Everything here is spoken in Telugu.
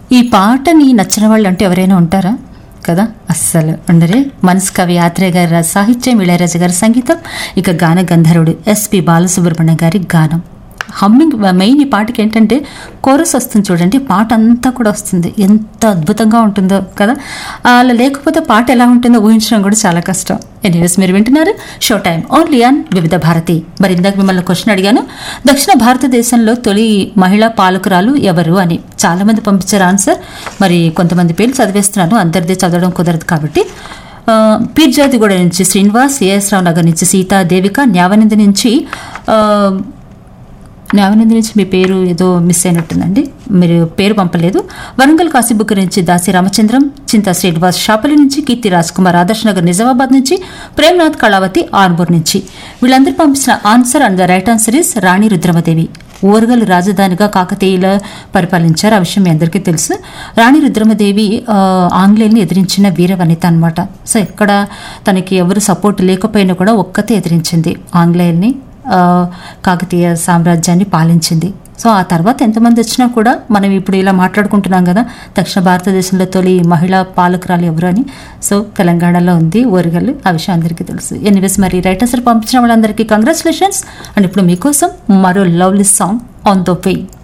ఈ పాటని నచ్చిన వాళ్ళు అంటే ఎవరైనా ఉంటారా కదా అస్సలు ఉండరే మనసు కవి ఆత్రేయ గారి రా- సాహిత్యం ఇళయరాజా గారి సంగీతం ఇక గాన గంధర్వుడు ఎస్పి బాలసుబ్రహ్మణ్యం గారి గానం హమ్మింగ్ మెయిన్ ఈ పాటకి ఏంటంటే కోరస్ వస్తుంది చూడండి పాట అంతా కూడా వస్తుంది ఎంత అద్భుతంగా ఉంటుందో కదా అలా లేకపోతే పాట ఎలా ఉంటుందో ఊహించడం కూడా చాలా కష్టం ఎనీవేస్ మీరు వింటున్నారు షో టైం ఓన్లీ ఆన్ వివిధ భారతి మరి ఇందాక మిమ్మల్ని క్వశ్చన్ అడిగాను దక్షిణ భారతదేశంలో తొలి మహిళా పాలకురాలు ఎవరు అని చాలా మంది పంపించారు ఆన్సర్ మరి కొంతమంది పేర్లు చదివేస్తున్నాను అందరిది చదవడం కుదరదు కాబట్టి ఆ, పీర్జాదిగూడ నుంచి శ్రీనివాస్ ఏఎస్ రావు నగర్ నుంచి సీతా దేవిక న్యావనంది నుంచి ఆ, న్యావనంది నుంచి మీ పేరు ఏదో మిస్ అయినట్టుందండి మీరు పేరు పంపలేదు వరంగల్ కాశీబుక్ నుంచి దాసి రామచంద్రం చింతా శ్రీనివాస్ షాపలి నుంచి కీర్తి రాజ్ కుమార్ ఆదర్శ్ నగర్ నిజామాబాద్ నుంచి ప్రేమ్నాథ్ కళావతి ఆర్మూర్ నుంచి వీళ్ళందరూ పంపించిన answer and the right answer is Rani Rudramadevi Orugal రాజధానిగా కాకతీయుల పరిపాలించారు ఆ విషయం మీ అందరికీ తెలుసు రాణి రుద్రమదేవి ఆ, ఆంగ్లేయుల్ని ఎదిరించిన వీర వనిత అనమాట సో ఎక్కడ తనకి ఎవరు సపోర్ట్ లేకపోయినా కూడా ఒక్కతే ఎదిరించింది ఆంగ్లేయుల్ని ఆ, కాకతీయ సామ్రాజ్యాన్ని పాలించింది సో ఆ తర్వాత ఎంతమంది వచ్చినా కూడా మనం ఇప్పుడు ఇలా మాట్లాడుకుంటున్నాం కదా దక్షిణ భారతదేశంలో తొలి మహిళా పాలకురాలు ఎవరు అని సో తెలంగాణలో ఉంది ఓరిగల్లు ఆ విషయం అందరికీ తెలుసు ఎనీవేస్ మరి రైటర్స్ పంపించిన వాళ్ళందరికీ కంగ్రాచులేషన్స్ అండ్ ఇప్పుడు మీకోసం మరో lovely song on the way